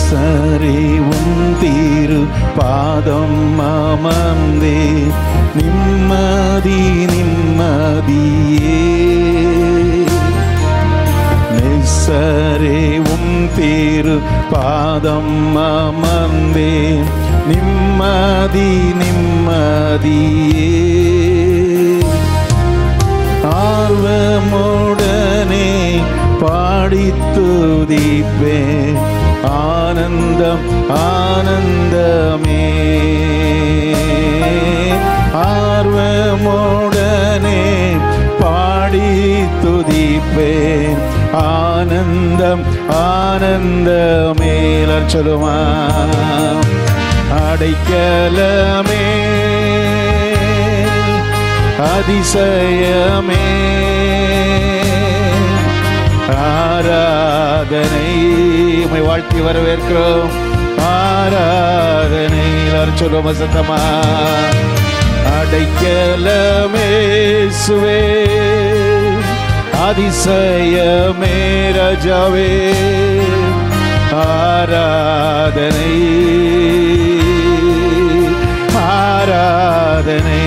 நேசரேவும் தீரு பாதம் அமர்ந்தே நிம்மதி நிம்மதியே நெசரேவும் தீரு பாதம் அமர்ந்தே நிம்மதி நிம்மதியே ஆர்வமுடனே பாடித் துதிப்பேன் ஆனந்தம் ஆனந்தமே ஆர்வமுடனே பாடி துதிப்பேன் ஆனந்தம் ஆனந்தமே எல்லாரும் சொல்லுமா அடைக்கலமே அதிசயமே ஆராதனை உம்மை வாழ்த்தி வரவேற்கிறோம் ஆராதனை எல்லாரும் சொல்லுவோம் சத்தமா அடைக்கலமே சுவே அதிசயமே ராஜாவே ஆராதனை ஆராதனை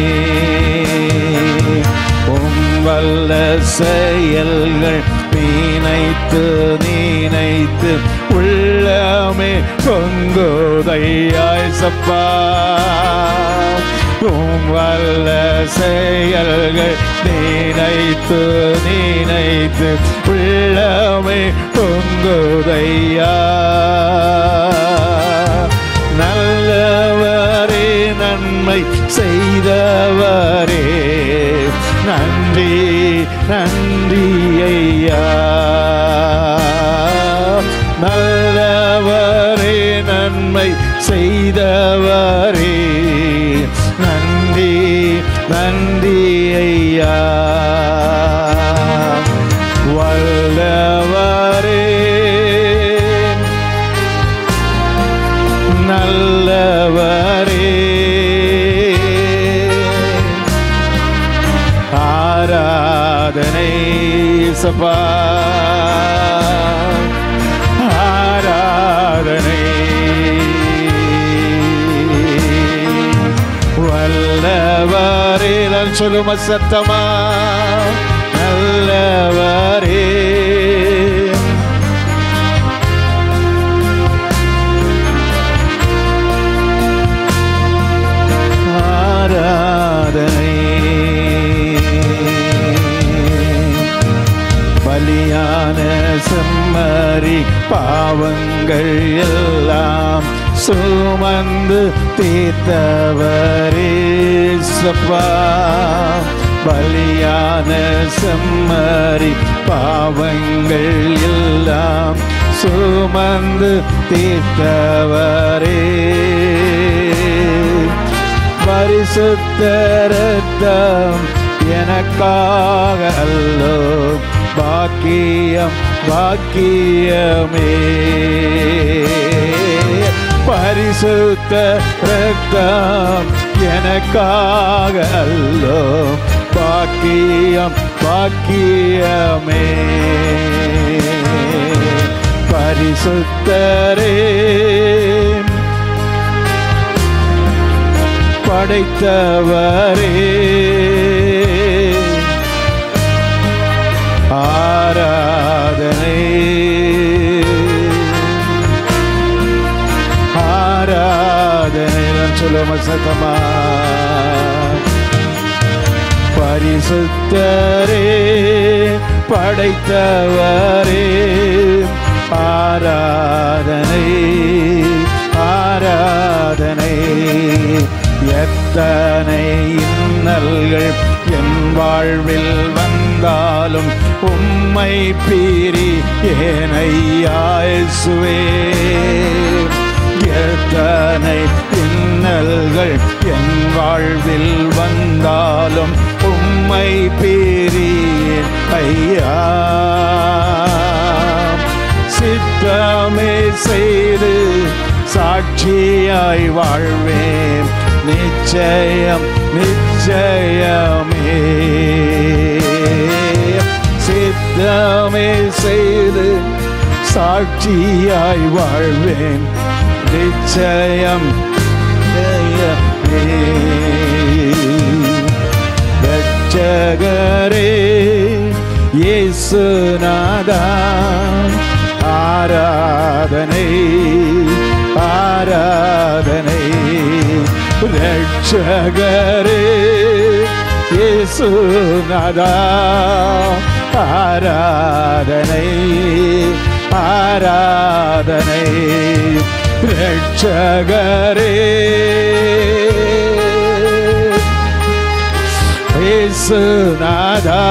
உம் வல்ல செயல்கள் நினைத்து நினைத்து உள்ளமே பொங்குதையாய் சப்பா உம் வல்ல செயல்கள் நினைத்து நினைத்து உள்ளமே பொங்குதையா நல்லவரே நன்மை செய்தவரே நன்றி நன்றி ஐயா நல்லவரே நன்மை செய்தவரே நன்றி நன்றி ஐயா வல்லவரே நல்லவரே ஆராதனை சபா ஆராதனை வல்லவரே நான் சொல்லும சத்தமா நல்லவரே ஆராதனை பலியான செம்மறி பாவங்கள் எல்லாம் சுமந்து தீர்த்தவரே சப்பா பலியான செம்மறி பாவங்கள் எல்லாம் சுமந்து தீர்த்தவரே பரிசுத்த ரத்தம் எனக்காக அல்லோ பாக்கியம் பாக்கியமே பரிசுத்த ரத்தம் எனக்காக அல்லோ பாக்கியம் பாக்கியமே பரிசுத்தரே படைத்தவரே ஆராதனை ஆராதனை நான் சொல்லுவோம் சத்தமா பரிசுத்தரே படைத்தவரே ஆராதனை ஆராதனை எத்தனை இன்னல்கள் என் வாழ்வில் வந்தாலும் உம்மை பீரி ஏனையாசுவே எத்தனை இன்னல்கள் என் வாழ்வில் வந்தாலும் உம்மை பீரியேன் ஐயா சித்தமே செய்து சாட்சியாய் வாழ்வேன் நிச்சயம் நிச்சயமே சித்தமே செய்து சாட்சியாய் வாழ்வேன் நிச்சயம் ஜெயமே. ரட்சகரே இயேசுநாதா ஆராதனை ஆராதனை ரட்சகரே இயேசுநாதா ஆராதனை ஆராதனை ரட்சகரே இயேசுநாதா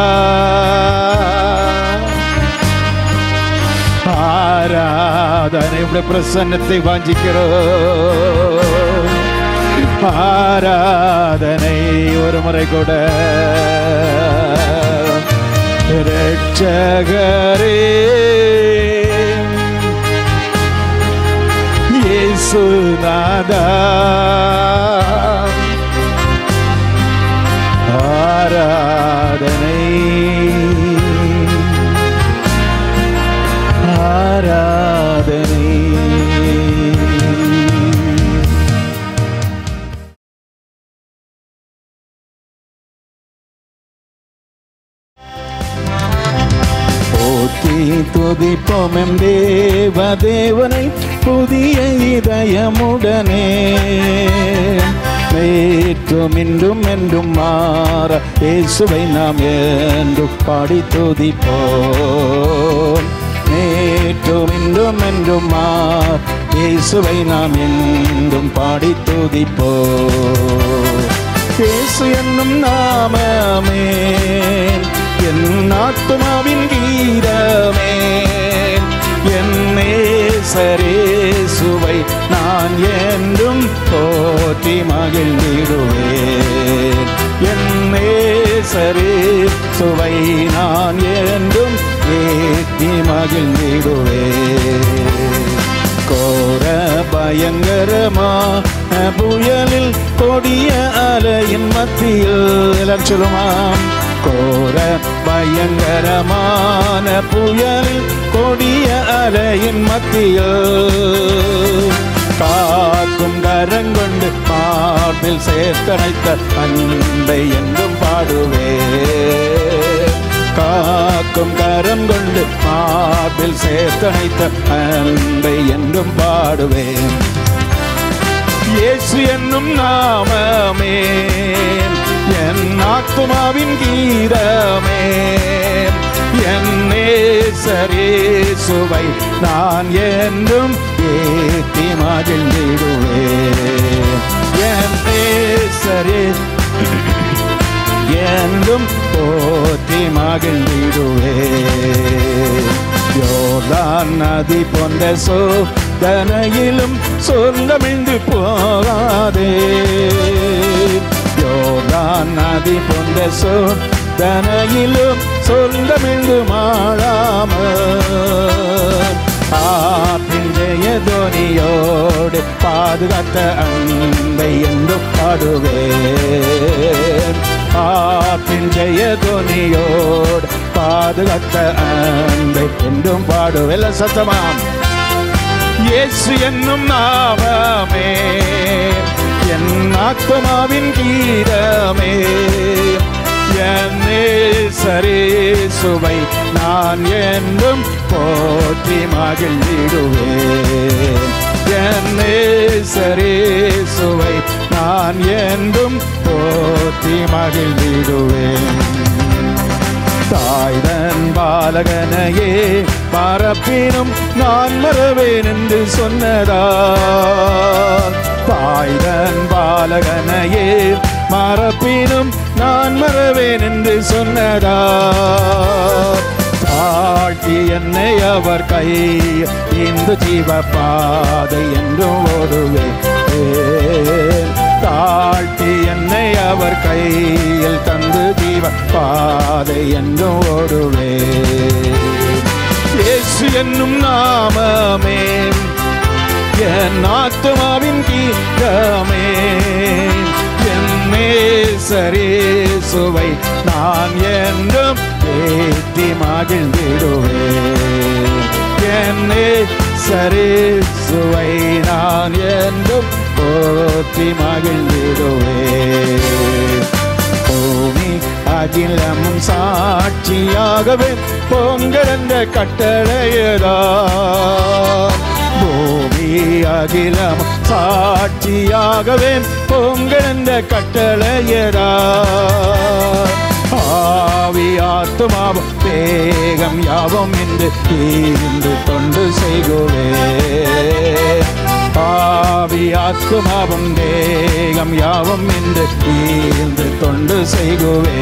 ஆராதனை உடைய பிரசன்னத்தை வாஞ்சிக்கிறோம் ஆராதனை ஒரு முறை கூட ரட்சகரே இயேசுநாதா ஆராதனை ஆராதனை போற்றி துதிப்போம் எம் தேவ தேவனை புதிய இதயமுடனே நேற்றும் இன்றும் என்றும் மாற இயேசுவை நாம் என்றும் பாடி துதிப்போம் நேற்றும் இன்றும் என்றும் மாற இயேசுவை நாம் என்றும் பாடி துதிப்போம் இயேசு என்னும் நாமமே என் ஆத்மாவின் கீதமே என்னே சரேசுவை நான் என்றும் போற்றி மகிழ்ந்திடுவேன் என்னே சரேசுவை நான் என்றும் ஏற்றி மகிழ்ந்திடுவேன் கோர பயங்கரமா புயலில் கொடிய அலையின் மத்தியில் எல்லாரும் சொல்லுமாம் கோர பயங்கரமான புயலில் கொடிய அலையின் மத்தியில் காக்கும் கரங்கொண்டு மார்பில் சேர்த்தனைத்த அன்பை என்றும் பாடுவே காக்கும் கரம் கொண்டு மார்பில் சேர்த்தனைத்த அன்பை என்றும் பாடுவேன் இயேசு என்னும் நாமமே என் ஆத்மாவின் கீதமே என்னே சரேசுவை நான் என்றும் ஏற்றி மகிழ்ந்திடுவேன் என்னே சரே என்றும் போற்றி மகிழ்ந்திடுவே யோர்தான் நதி போன்ற சோதனையிலும் சொந்தமிழ்ந்து போகாதே யோர்தான் நதி போன்ற சோதனையிலும் சொந்தமிழ்ந்து மாளாமல் ஆற்றின் ஜெயதோனியோடு பாதுகாத்த அன்பை என்றும் பாடுவேன் ஆற்றின் ஜெயதோனியோடு பாதுகாத்த அன்பை என்றும் பாடுவேன் சத்தமாம் இயேசு என்னும் நாமமே என் ஆத்மாவின் கீதமே என்னே சரேசுவை நான் என்றும் போற்றி மகிழ்ந்திடுவேன் என்னே சரேசுவை நான் என்றும் போற்றி மகிழ்ந்திடுவேன் தாய்தன் பாலகனையே பரப்பினும் நான் மறவேன் என்று சொன்னதால் தாய்தன் பாலகனையே மறப்பினும் நான் மறவேன் என்று சொன்னதால் தாழ்த்தி என்னை அவர் கை இந்த ஜீவ பாதை என்றும் ஓடுவேன் தாழ்த்தி என்னை அவர் கையில் தந்து ஜீவ பாதை என்றும் ஓடுவேன் இயேசு என்னும் நாமமே என் ஆத்மாவின் கீதமே என்னே சரேசுவை நான் என்றும் ஏற்றி மகிழ்ந்திடுவேன் என்னே சரி சுவை நான் என்றும் போற்றி மகிழ்ந்திடுவேன் பூமி அகிலமும் சாட்சியாகவே பொங்கலந்த கட்டளையதான் பூமி அகிலம் சாட்சியாகவே பொங்கலந்த கட்டளையதான் ஆவி ஆத்துமாவும் வேகம் யாவும் என்று தீர்ந்து தொண்டு செய்குவே ஆவி ஆத்துமாவும் தேகம் யாவும் என்று தீர்ந்து தொண்டு செய்குவே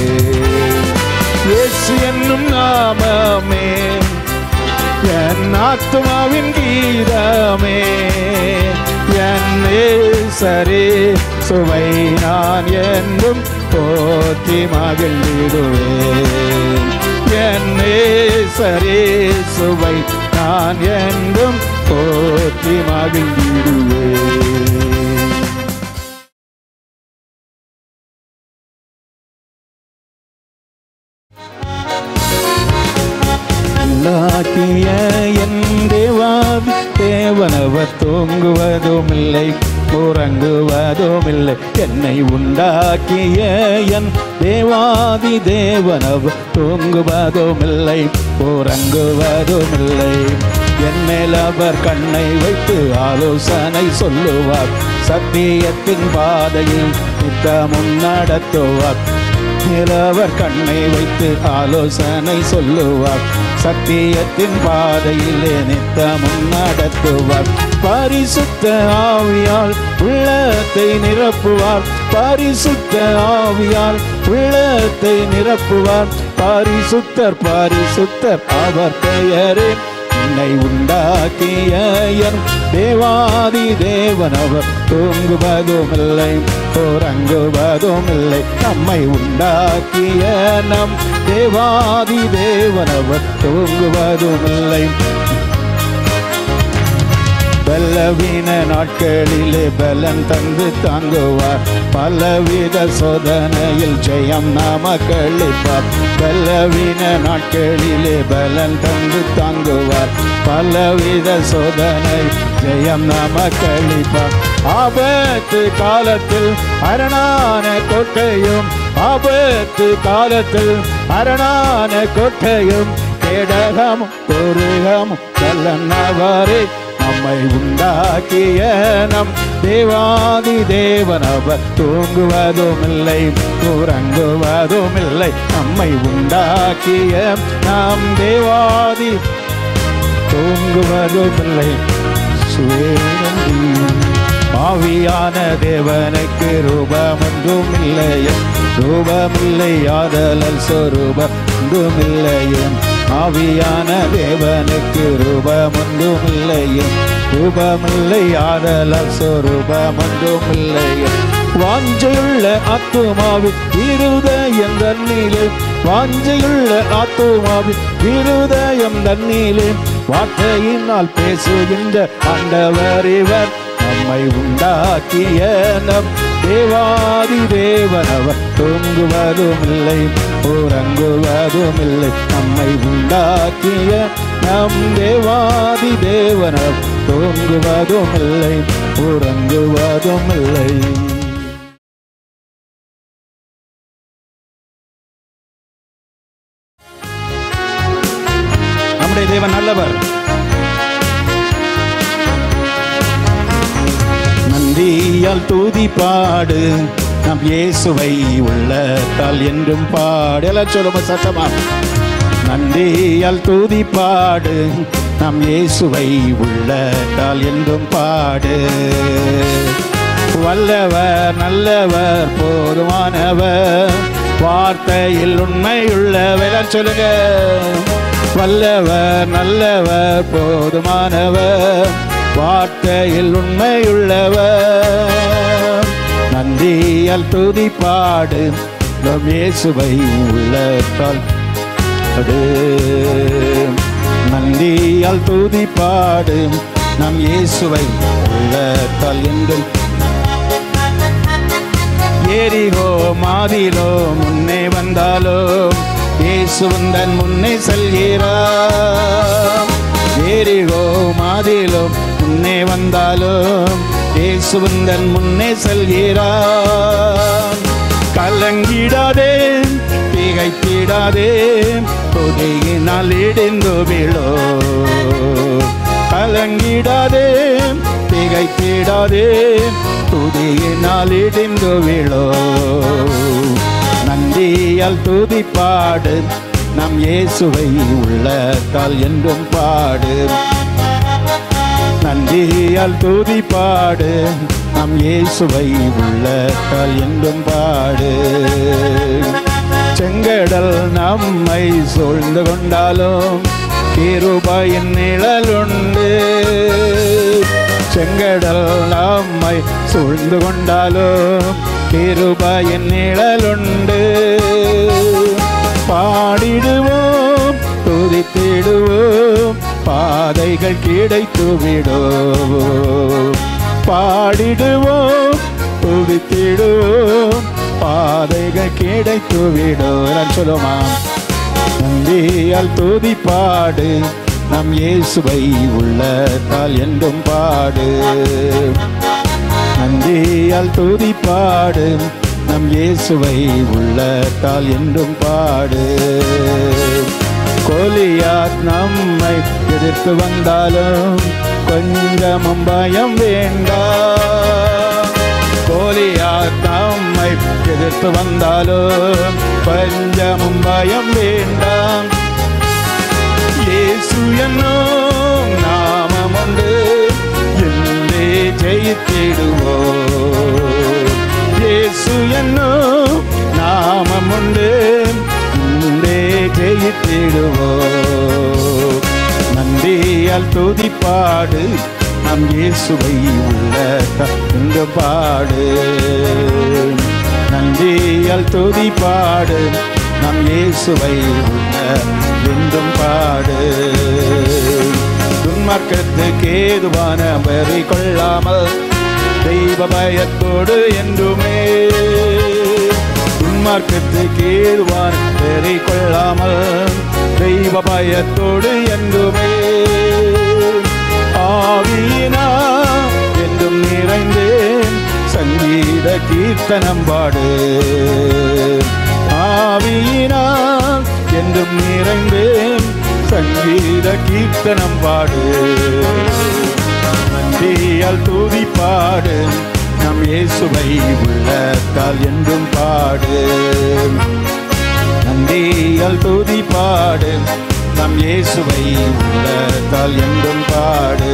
இயேசு என்னும் நாமமே என் ஆத்துமாவின் கீதமே என் சரி சுவை நான் என்றும் போற்றி மகிழ்ந்திடுவேன் என் சரி சுவை நான் என்றும் போற்றி மகிழ்ந்திடுவேன் உள்ளாக்கிய என் தேவாதி தேவனவர் தூங்குவதுமில்லை உறங்குவதுமில்லை என்னை உண்டாக்கிய என் தேவாதி தேவனவர் தூங்குவதுமில்லை உறங்குவதுமில்லை என் மேல் அவர் கண்ணை வைத்து ஆலோசனை சொல்லுவார் சத்தியத்தின் பாதையில் நித்தமும் நடத்துவார் நிலவர் கண்ணை வைத்து ஆலோசனை சொல்லுவார் சத்தியத்தின் பாதையிலே நித்தமும் நடத்துவார் பரிசுத்த ஆவியால் உள்ளத்தை நிரப்புவார் பரிசுத்த ஆவியால் உள்ளத்தை நிரப்புவார் பரிசுத்தர் பரிசுத்தர் அவர் பெயரே என்னை உண்டாக்கிய என் தேவாதி தேவனவர் தூங்குவதுமில்லை உறங்குவதுமில்லை நம்மை உண்டாக்கிய நம் தேவாதி தேவனவர் தூங்குவதுமில்லை பலவீன நாட்களிலே பலன் தந்து தாங்குவார் பலவித சோதனையில் ஜெயம் நாம கழிப்பார் பலவீன நாட்களிலே பலன் தந்து தாங்குவார் பலவித சோதனை ஜெயம் நாம கழிப்பார் ஆபத்து காலத்தில் அரணான கோட்டையும் ஆபத்து காலத்தில் அரணான கோட்டையும் கேடகமும் துருகமும் கல்லன்னவரே நம்மை உண்டாக்கிய நம் தேவாதி தேவனவர் தூங்குவதுமில்லை உறங்குவதுமில்லை நம்மை உண்டாக்கிய நாம் தேவாதி தூங்குவதுமில்லை சுவேரந்தியும் ஆவியான தேவனுக்கு ரூபம் ஒன்றும் இல்லையே ரூபமில்லை ஆதலல் சொரூபம் ஒன்றுமில்லையே ஆவியான தேவனுக்கு ரூபம் ஒன்றும் இல்லையே ரூபமில்லை ஆதலல் சொரூபம் ஒன்றும் இல்லையே வாஞ்சையுள்ள ஆத்துமாவின் இருதயம் தண்ணீலே வாஞ்சையுள்ள ஆத்துமாவின் இருதயம் தண்ணீலே வார்த்தையினால் பேசுகின்ற ஆண்டவர் இவர் நம்மை உண்டாக்கிய நம் தேவாதி தேவனவர் தூங்குவதுமில்லை உறங்குவதுமில்லை நம்மை உண்டாக்கிய நம் தேவாதி தேவனவர் தூங்குவதுமில்லை உறங்குவதுமில்லை நம்முடைய தேவன் நல்லவர் நந்தியால் தூதி பாடு நம் இயேசுவை உள்ளத்தால் என்றும் பாடு எல்லாம் சொல்லுங்க சத்தமா நந்தியால் தூதி பாடு நம் இயேசுவை உள்ளத்தால் என்றும் பாடு வல்லவர் நல்லவர் போதுமானவர் வார்த்தையில் உண்மையுள்ளவர் எல்லாம் சொல்லுங்க வல்லவர் நல்லவர் போதுமானவர் வார்த்தையில் உண்மையுள்ளவர் நந்தியால் துதி பாடு நம் இயேசுவை உள்ளத்தால் பாடு நந்தியால் துதி பாடு நம் இயேசுவை உள்ளத்தால் என்றும் ஏரிகோ மாதிலோ முன்னே வந்தாலோ இயேசுவந்தன் முன்னே செல்கிறார் எரிகோ மாதிலும் முன்னே வந்தாலும் இயேசுவந்தன் முன்னே செல்கிறான் கலங்கிடாதே திகைத்திடாதே துதியினால் இடிந்து விழோ கலங்கிடாதே திகைத்திடாதே துதியினால் இடிந்து விழோ நன்றியால் துதிப்பாடு நம் இயேசுவை உள்ளத்தால் என்றும் பாடு நன்றியால் துதிப்பாடு நம் இயேசுவை உள்ளத்தால் என்றும் பாடு செங்கடல் நம்மை சூழ்ந்து கொண்டாலும் கிருபையின் நிழலுண்டு செங்கடல் நம்மை சூழ்ந்து கொண்டாலும் கிருபையின் நிழலுண்டு பாடிடுவோம் துதித்திடுவோம் பாதைகள் கிடைத்து விடும் பாடிடுவோம் துதித்திடுவோம் பாதைகள் கிடைத்து விடும் சொல்லுமா நந்தியால் துதிப்பாடு நம் இயேசுவை உள்ளத்தால் என்றும் பாடு நந்தியால் துதிப்பாடு நம் இயேசுவை உள்ளத்தால் என்றும் பாடு கோலியாத் நம்மை எதிர்த்து வந்தாலும் கொஞ்சமும் பயம் வேண்டாம் கோலியாத் நம்மை எதிர்த்து வந்தாலும் கொஞ்சமும் பயம் வேண்டாம் இயேசு என்னும் நாமம் உண்டு என்றே ஜெயித்திடுவோம் இயேசு என்னும் நாமம் உண்டு என்றே ஜெயித்திடுவோம் நன்றியால் துதிப்பாடு நம் இயேசுவை உள்ள இங்கு பாடு நன்றியால் துதிப்பாடு நம் இயேசுவை உள்ள என்றும் பாடு துன்மார்க்கத்துக்கு ஏதுவான வரி கொள்ளாமல் தெய்வ பயத்தோடு என்றுமே துன்மார்க்கத்துக்கு ஏதுவான வரி கொள்ளாமல் தெய்வ பயத்தோடு என்றுமே ஆவியினா என்றும் நிறைந்தேன் சங்கீத கீர்த்தனம் பாடு ஆவியினா என்றும் நிறைந்தேன் சங்கீத கீர்த்தனம் பாடு நன்றியால் தூதி பாடு நம் இயேசுவை உள்ளத்தால் என்றும் பாடு நன்றியால் தூதி பாடு நம் இயேசுவை உள்ளத்தால் என்றும் பாடு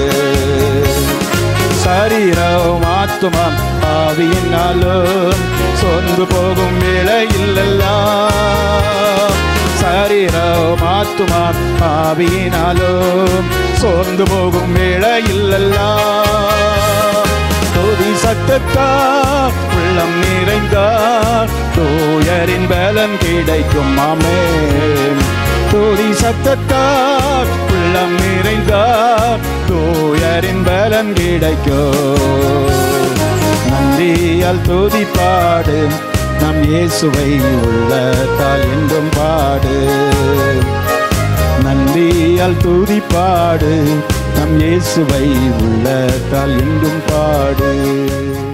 சரீரம் ஆத்துமம் ஆவியினாலும் சோர்ந்து போகும் வேளையில்லெல்லாம் சரீரம் ஆத்துமம் ஆவியினாலும் சோர்ந்து போகும் வேளையில்லெல்லாம் தோதி சத்தத்தா உள்ளம் நிறைந்தார் தூயரின் பலன் கிடைக்கும் மாமே தோதி சத்தத்தார் உள்ளம் நிறைந்தார் தூயரின் பலன் கிடைக்கும் நன்றியால் துதி பாடு நம் இயேசுவை உள்ளத்தால் என்றும் பாடு நன்றியால் துதி பாடு நம் இயேசுவை உள்ளத்தால் என்றும் பாடு